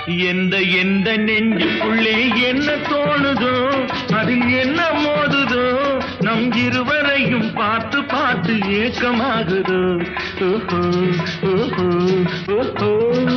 எந்த எந்த நெஞ்சுக்குள்ளே என்ன தோணுதோ அதில் என்ன மோதுதோ நம் இருவரையும் பார்த்து பார்த்து ஏக்கமாகுதோ ஓஹோ ஓஹோ ஓஹோ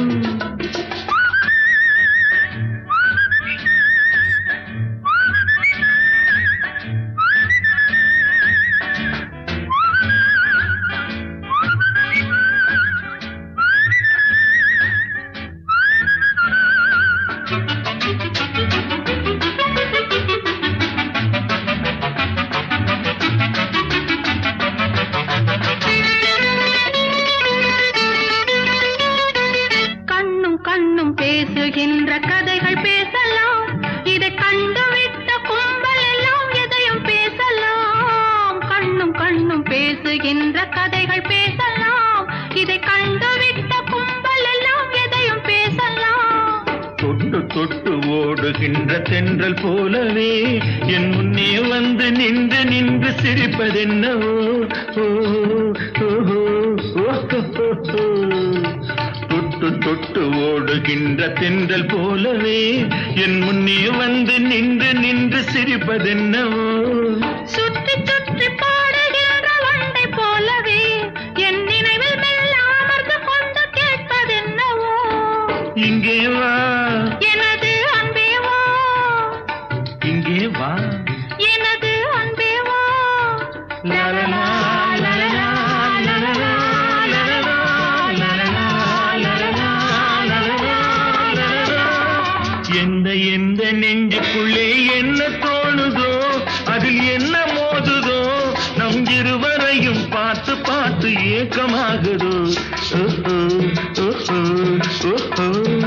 கண்ணும் கண்ணும் பேசுகின்ற கதைகள் பேசலாம் இதை கண்டுவிட்ட கும்பல் எல்லாம் எதையும் பேசலாம் கண்ணும் கண்ணும் பேசுகின்ற கதைகள் பேசலாம் இதை கண்டுவிட்ட கும்பல் எல்லாம் எதையும் பேசலாம் தொட்டு தொட்டு ஓடுகின்ற தென்றல் போலவே என் முன்னே வந்து நின்று நின்று சிரிப்பதென்னவோ ஓ, ஓ, ஓ, ஓ, ஓ. தொட்டு தொட்டு ஓடுகின்ற தென்றல் போலவே என் முன்னே வந்து நின்று நின்று சிரிப்பதென்னவோ சுற்றி சுற்றி பாடுகின்ற வண்டை போலவே என் நினைவில் மெல்ல அமர்ந்து கொண்டு கேட்பதென்னவோ இங்கே வா எனது அன்பே வா இங்கே வா எனது அன்பே வா லலலா, லலலா, லலலா, லலலா, லலலா, லலலா, லலலா, லலலா. எந்த எந்த நெஞ்சுக்குள்ளே என்ன தோணுதோ அதில் என்ன மோதுதோ நம் இருவரையும் பார்த்து பார்த்து ஏக்கமாகுதோ ஓஹோ, ஓஹோ, ஓஹோ.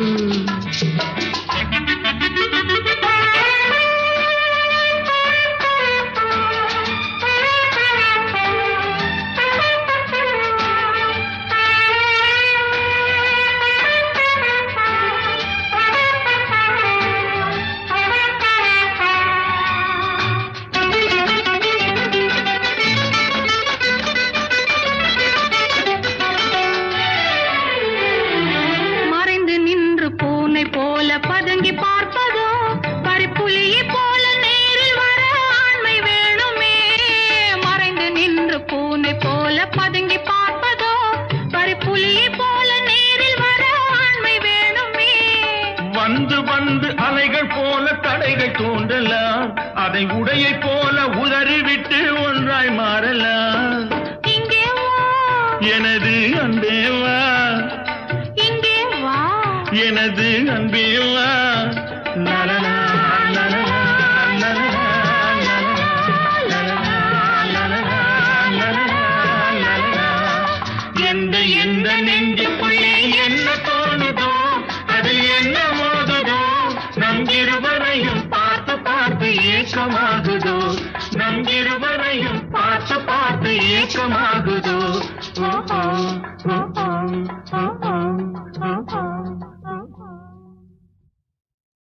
மறைந்து நின்று பூனை போல பதுங்கி பார்ப்பதோ பறிப்புலியை போல நேரில் வர ஆண்மை வேணுமே மறைந்து நின்று பூனை போல பதுங்கி பார்ப்பதோ பறிப்புலியை போல நேரில் வர ஆண்மை வேணுமே வந்து வந்து அலைகள் போல தடைகள் தோன்றலாம் அதை உடையை போல உதறிவிட்டு ஒன்றாய் மாறலாம் இங்கே வா எனது அன்பேவா இங்கே வா எனது அன்பேவா லலலா, லலலா, லலலா, லலலா, லலலா, லலலா, லலலா. எந்த எந்த நெஞ்சுக்குள்ளே என்ன தோணுதோ அதில் என்ன மோதுதோ நம் இருவரையும் பார்த்து பார்த்து ஏக்கமாகுதோ நம் இருவரையும் பார்த்து பார்த்து ஏக்கமாகுதோ ஓ ஓ ஓ ஓ ஓ